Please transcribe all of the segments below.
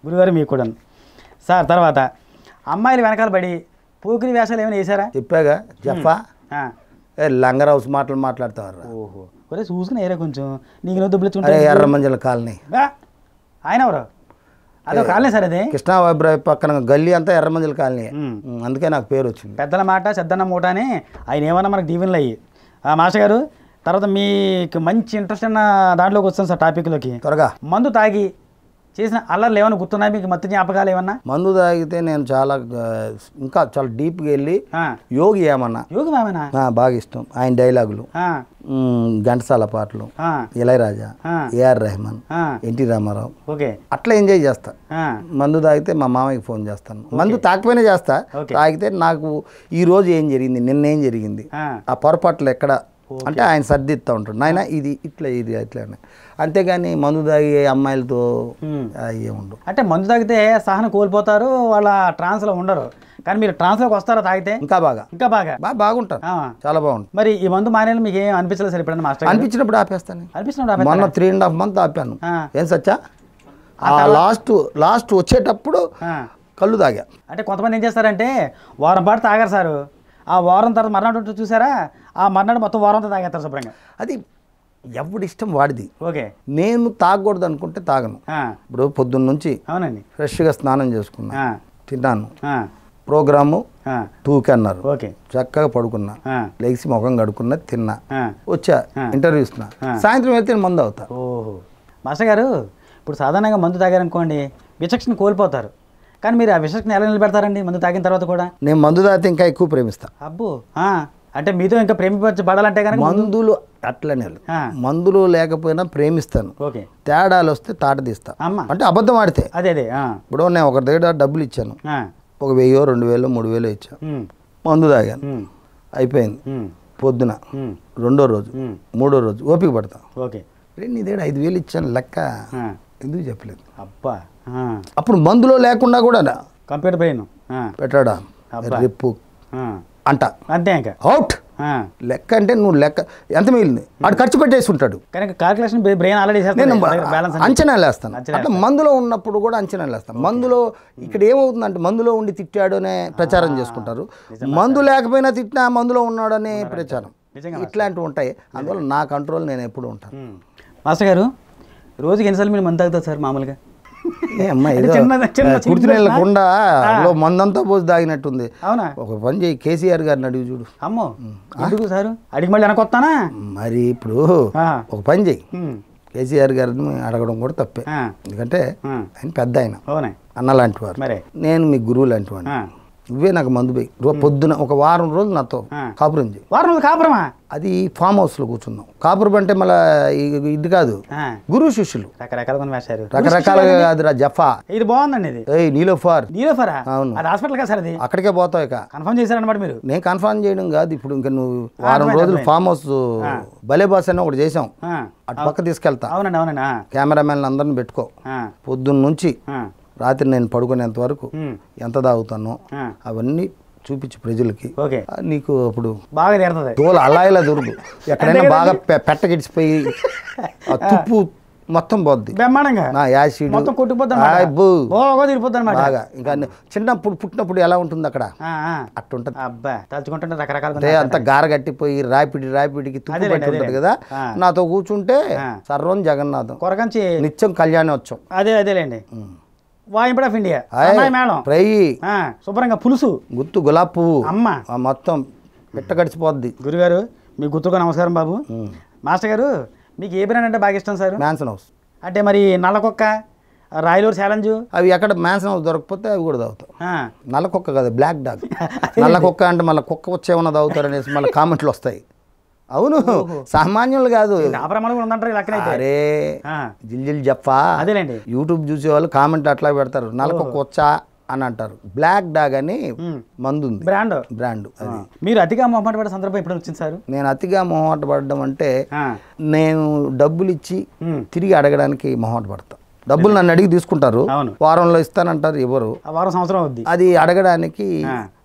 గురుగారు మీకు కూడా సార్ తర్వాత అమ్మాయిలు వెనకాల పడి పోకిరి వేషాలు ఏమైనా వేసారా చెప్పాగా జఫా ఆ. ఏ లంగర్ హౌస్ మాటలు మాట్లాడతారు ఓహో ఒరే చూసుకుని ఏరా కొంచెం నీకు నువ్వు అరే దుబ్బులుచుకుంటే ఎర్ర మంజల కాలనీ ఆయన ఎవరు అదో కాలనే సార్ అది కృష్ణా వైబ్రాయ్ పక్కన గల్లీ అంతా ఎర్ర మంజల కాలనీ ఉమ్. అందుకే నాకు పేరు వచ్చింది పెద్దల మాట చెద్దన్న మూట అని ఆయన ఏమన్నా మనకు దీవెనలు అయ్యి ఆ మాస్టర్ గారు తర్వాత మీకు మంచి ఇంట్రెస్ట్ ఉన్న దాంట్లోకి వస్తాం సార్ టాపిక్లోకి త్వరగా మందు తాగి చేసిన అల్లర్లు ఏమైనా గుర్తున్నాయి మీకు మత్తు జ్ఞాపకాలు ఏమన్నా మందు తాగితే నేను చాలా ఆ, ఇంకా చాలా డీప్గా వెళ్ళి ఆ. యోగి ఏమన్నా యోగి మామేనా ఆ, బాగా ఇష్టం ఆయన డైలాగులు ఆ, ఉమ్, ఘంటసాల పాటలు ఆ, ఇళయరాజా ఆ. ఏఆర్ రెహమాన్ ఆ, ఎన్టీ రామారావు ఓకే అట్లా ఎంజాయ్ చేస్తా ఆ, మందు తాగితే మా మామయ్యకి ఫోన్ చేస్తాను మందు తాకపోయినా చేస్తా ఓకే. తాగితే నాకు ఈ రోజు ఏం జరిగింది నిన్న ఏం జరిగింది ఆ, ఆ పొరపాట్లు ఎక్కడ అంటే ఆయన సర్దిస్తూ ఉంటాడు నాయన ఇది ఇట్లా ఇది ఇట్లా అని అంతేగాని మందు తాగి అమ్మాయిలతో ఉమ్. అవి ఉండవు అంటే మందు తాగితే సహనం కోల్పోతారు వాళ్ళ ట్రాన్స్లో ఉండరు కానీ మీరు ట్రాన్స్లోకి వస్తారా తాగితే ఇంకా బాగా ఇంకా బాగా బాగా బాగుంటాను ఆ. చాలా బాగుంటుంది మరి ఈ మందు మానేలు మీకు ఏం అనిపించలేదు సార్ ఎప్పుడన్నా మాస్టర్ గారు? అనిపించినప్పుడు ఆపేస్తాను అనిపిస్తున్నాడు మొన్న త్రీ అండ్ హాఫ్ మంత్ ఆపాను ఆ. ఏం సచ్చా ఆ లాస్ట్ లాస్ట్ వచ్చేటప్పుడు ఆ. కళ్ళు తాగా అంటే కొంతమంది ఏం చేస్తారంటే వారం పాటు తాగారు సార్ ఆ వారం తర్వాత మర్నాడు ఉంటుంది చూసారా ఆ మర్నాడు మొత్తం వారం అంతా తాగేస్తారు శుభ్రంగా అది ఎవడి ఇష్టం వాడిది ఓకే నేను తాగకూడదు అనుకుంటే తాగను ఆ, ఇప్పుడు పొద్దున్న నుంచి అవునండి ఫ్రెష్గా స్నానం చేసుకున్నా ఆ, తిన్నాను ఆ, ప్రోగ్రాము ఆ, టూకి అన్నారు ఓకే చక్కగా పడుకున్నా ఆ, లేచి ముఖం కడుక్కున్నా తిన్నా ఆ. వచ్చా ఇంటర్వ్యూ ఇస్తున్నా సాయంత్రం వెళ్తే నేను మందు అవుతా ఓహో మాస్టర్ గారు ఇప్పుడు సాధారణంగా మందు తాగారనుకోండి విచక్షణ కోల్పోతారు కానీ మీరు ఆ విచక్షణ ఎలా నిలబెడతారండి మందు తాగిన తర్వాత కూడా నేను మందు తాగితే ఇంకా ఎక్కువ ప్రేమిస్తా అబ్బో ఆ, అంటే మీతో ఇంకా ప్రేమించబడాలంటే కనుక మందులు అట్లనే ఆ. మందులు లేకపోయినా ప్రేమిస్తాను ఓకే తేడాలు వస్తే తాట తీస్తా అమ్మ అంటే అబద్ధం ఆడితే అదే అదే ఆ, ఇప్పుడు నేను ఒక దగ్గర డబ్బులు ఇచ్చాను ఆ, ఒక వెయ్యో రెండు వేలు మూడు వేలు ఇచ్చాను ఉమ్, మందు తాగాను ఉమ్, అయిపోయింది ఉమ్, పొద్దున ఉమ్, రెండో రోజు ఉమ్, మూడో రోజు ఓపిక పడతా ఓకే రే నీ దగ్గర ఐదు వేలు ఇచ్చాను లెక్క ఆ, ఎందుకు చెప్పలేదు అబ్బా ఆ, అప్పుడు మందులో లేకుండా కూడా కంప్యూటర్ బ్రెయిన్ ఆ, పెట్టాడా అబ్బా. రిప్పు ఆ, అంట అంతే ఇంకా అవుట్ ఆ, లెక్క అంటే నువ్వు లెక్క ఎంత మిగిలింది వాడు ఖర్చు పెట్టేసి ఉంటాడు కనుక కాల్కులేషన్ బ్రెయిన్ ఆల్రెడీ నేను బ్యాలెన్స్ అంచనా వేస్తాను అంచనా అట్లా మందులో ఉన్నప్పుడు కూడా అంచనా వేస్తాను మందులో ఇక్కడ ఏమవుతుందంటే మందులో ఉండి తిట్టాడు అనే ప్రచారం చేసుకుంటారు మందు లేకపోయినా తిట్టినా మందులో ఉన్నాడనే ప్రచారం నిజంగా ఇట్లాంటివి ఉంటాయి అందువల్ల నా కంట్రోల్ నేను ఎప్పుడు ఉంటాను మాస్టర్ గారు రోజుకి ఎన్నిసార్లు మీరు మందు తాగుతారు సార్ మామూలుగా ఏ అమ్మా అంటే ఏదో చిన్న- చిన్న కుర్తి చిన్న నీళ్ళ కుండ లో మందంతా పోసి తాగినట్టుంది అవునా ఒక పని చేయి కేసీఆర్ గారిని అడిగి చూడు అమ్మో ఎందుకు సారు అడిగి మళ్ళీ వెనకొస్తానా మరి ఇప్పుడు ఆ, ఒక పని చేయి ఉమ్, కేసీఆర్ గారిని అడగడం కూడా తప్పే ఆ, ఎందుకంటే ఆ, ఆయన పెద్ద ఆయన అవునా అన్న లాంటి వారు మరే నేను మీ గురువు లాంటి వాడిని ఆ, నువ్వే నాకు మందు పోయి రోజు పొద్దున ఒక వారం రోజులు నాతో ఆ. కాపురం చేయి వారం రోజులు కాపురమా అది ఫామ్ హౌస్లో కూర్చున్నాం కాపురం అంటే మళ్ళీ ఇది కాదు ఆ, గురువు శిష్యులు రకరకాల కొని వేశారు రకరకాలుగా కాదు రా జఫా ఇది బాగుందండి ఇది ఏయ్ నీలో ఫార్ నీలోఫరా అవును. అది హాస్పిటల్ కదా సార్ అది అక్కడికే పోతావు ఇక కన్ఫర్మ్ చేశారనమాట మీరు నేను కన్ఫర్మ్ చేయడం కాదు ఇప్పుడు ఇంకా నువ్వు వారం అర్థమైంది, రోజులు అర్థమైంది. ఫామ్ హౌస్ భలే బాస్ అని ఒకటి చేసాం ఆ, అటు పక్క తీసుకెళ్తా అవునండి అవునండి ఆ, కెమెరామెన్ అందరిని పెట్టుకో ఆ, పొద్దున్న నుంచి ఆ, రాత్రి నేను పడుకునేంత వరకు ఉమ్, ఎంత తాగుతానో ఆ, అవన్నీ చూపించు ప్రజలకి ఓకే ఆ, నీకు అప్పుడు బాగా తీరుతుంది తోలు అలా ఇలా దొరుకు ఎక్కడైనా బాగా పె- పెట్టగిడిచిపోయి ఆ తుప్పు మొత్తం పోద్ది బ్రహ్మాండంగా నా యాసిడ్ మొత్తం కొట్టిపోద్ది అబ్బో. బాగా తిరిగిపోద్ది అనమాట బాగా ఇంకా నే- చిన్నప్పుడు పుట్టినప్పుడు ఎలా ఉంటుంది అక్కడ అట్టుంటది అబ్బా తలుచుకుంటుంటే రకరకాల అంటే అంత గార కట్టిపోయి రాపిడి రాపిడికి తుప్పు అదేలేండి, పట్టి ఉంటుంది అదేలేండి. కదా ఆ. నాతో కూర్చుంటే ఆ. సర్వం జగన్నాథం కొరకంచి నిత్యం కళ్యాణోత్సవం అదే అదేలేండి వాయింపడ్ ఆఫ్ ఇండియా ఆయ్, అమ్మాయి మేడం ఫ్రై ఆ, శుభ్రంగా పులుసు గుత్తు గులాబ్ పువ్వు అమ్మ ఆ మొత్తం పిట్ట గడిచిపోద్ది గురుగారు మీ గుర్తుగా నమస్కారం బాబు ఉమ్. మాస్టర్ గారు మీకు ఏ బ్రాండ్ అంటే బాగా ఇష్టం సార్ మ్యాన్సన్ హౌస్ అంటే మరి నల్లకొక్క రాయలూరు ఛాలెంజ్ అవి ఎక్కడ మ్యాన్సన్ హౌస్ దొరకకపోతే అవి కూడా తాగుతాం నల్ల కుక్క కాదు బ్లాక్ డాగ్ నల్ల కుక్క అంటే మళ్ళీ కుక్క వచ్చేమన్నా తాగుతారు అనేసి మళ్ళీ కామెంట్లు వస్తాయి అవును సామాన్యులు కాదు ఆ ప్రమాణం కూడా ఉందంటారు లెక్కనైతే అరే ఆ, జిల్ జిల్ చెప్పా అదేలేండి యూట్యూబ్ చూసే వాళ్ళు కామెంట్ అట్లా పెడతారు నల్ల కుక్క వచ్చా అని అంటారు బ్లాక్ డాగ్ అని ఉమ్. మందు ఉంది బ్రాండ్ బ్రాండ్ అది మీరు అతిగా మొహమాట పడే సందర్భం ఎప్పుడు వచ్చింది సార్ నేను అతిగా మొహమాట పడడం అంటే ఆ, నేను డబ్బులు ఇచ్చి ఉమ్, తిరిగి అడగడానికి మొహమాట పడతా డబ్బులు నన్ను అడిగి తీసుకుంటారు అవును వారంలో ఇస్తానంటారు ఇవ్వరు ఆ వారం సంవత్సరం అవుద్ది అది అడగడానికి ఆ.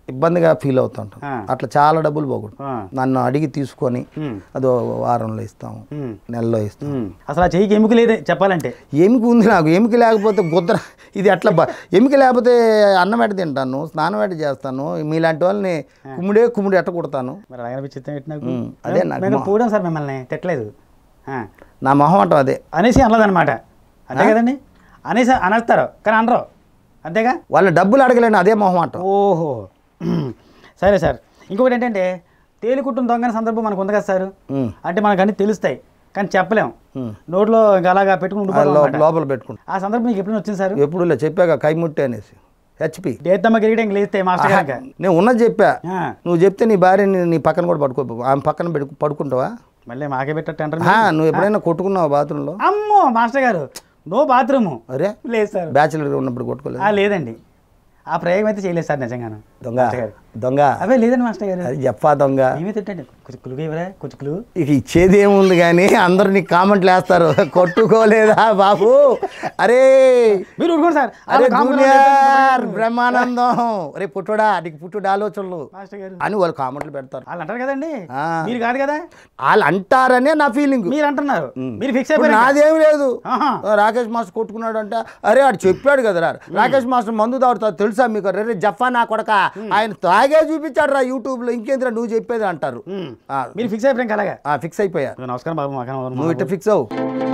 ఇబ్బందిగా ఫీల్ అవుతుంటాం ఆ. అట్లా చాలా డబ్బులు పోకూడదు ఆ. నన్ను అడిగి తీసుకొని ఉమ్. అదో వారంలో ఇస్తాము ఉమ్. నెలలో ఇస్తాం ఉమ్. అసలు ఆ చెయ్యికి ఎముక లేదే చెప్పాలంటే ఎముక ఉంది నాకు ఎముక లేకపోతే గుద్ర ఇది ఎట్లా బ- ఎముక లేకపోతే అన్నం ఎట్ట తింటాను స్నానం ఎట్ట చేస్తాను మీలాంటి వాళ్ళని కుమ్ముడే కుమ్ముడు ఎట్ట కొడతాను మరి అలాగే అనిపించింది ఏంటి నాకు ఉమ్, అదే నాకు మేము మా- పోవడం సార్ మిమ్మల్ని తిట్టలేదు ఆ. నా మొహం అంటాం అదే అనేసి అనలేదన్నమాట అంతే కదండి అనేసి అనేస్తారు కానీ అనరు అంతేగా వాళ్ళ డబ్బులు అడగలేను అదే మొహం అంటాం ఓహో సరే సార్ ఇంకొకటి ఏంటంటే తేలికుట్టిన దొంగని సందర్భం మనకు ఉంది కదా సార్ ఉమ్. అంటే మనకు అన్ని తెలుస్తాయి కానీ చెప్పలేం ఉమ్. నోట్లో ఇంకా అలాగా పెట్టుకుని ఆ ఉండిపోతాం లో- అన్నమాట. లోపల పెట్టుకుంటాం ఆ సందర్భం మీకు ఎప్పుడైనా వచ్చింది సార్ ఎప్పుడు లే చెప్పాక కైముట్టే అనేసి హెచ్పి డేత్తమ్మ గిరిగిట ఇంక లేస్తే మాస్టర్ గారికి నేను ఉన్నది చెప్పా ఆ, నువ్వు చెప్తే నీ భార్యని నీ పక్కన కూడా పడుకో ఆమె పక్కన పెట్టుకు పడుకుంటావా మళ్ళీ మాకే పెట్టట్టు అంటారు ఆ, నువ్వు ఎప్పుడైనా కొట్టుకున్నావా బాత్రూంలో అమ్మో మాస్టర్ గారు నో బాత్రూము అరే లేదు సార్ బ్యాచులర్ ఉన్నప్పుడు కొట్టుకోలేదు ఆ, లేదండి ఆ ప్రయోగం అయితే చేయలేదు సార్ నిజంగాను దొంగ మాస్టర్ గారు దొంగ అవే లేదండి మాస్టర్ గారు అది చెప్పా దొంగ ఏమీ తిట్టండి కొంచెం క్లుగా ఇవ్వరా కొంచెం క్లూ ఇక ఇచ్చేది ఏముంది కానీ అందరు నీకు కామెంట్లు వేస్తారు కొట్టుకోలేదా బాబు అరే మీరు ఊరుకోండి సార్ అరే అలా కామెంట్లు జూనియర్ బ్రహ్మానందం అరే పుట్టుడా నీకు పుట్టుడు ఆలోచనలు మాస్టర్ గారు అని వాళ్ళు కామెంట్లు పెడతారు వాళ్ళు అంటారు కదండి ఆ. మీరు కాదు కదా వాళ్ళు అంటారనే నా ఫీలింగ్ మీరు అంటున్నారు మీరు ఫిక్స్ ఇప్పుడు అయిపోయారు నాదేం లేదు ఆహా. రాకేష్ మాస్టర్ కొట్టుకున్నాడు అంటే అరే ఆడు చెప్పాడు కదరా రాకేష్ మాస్టర్ మందు తాగుతాడు తెలుసా మీకు రే రే జఫా నా కొడక ఆయన తాగే చూపించాడు రా యూట్యూబ్లో ఇంకేంద్రా నువ్వు చెప్పేది అంటారు ఉమ్. ఆ, మీరు ఫిక్స్ అయిపోయారు ఇంకా అలాగా ఆ, ఫిక్స్ అయిపోయా నమస్కారం బాబు మాకు నువ్వు ఇట్ట ఫిక్స్ అవు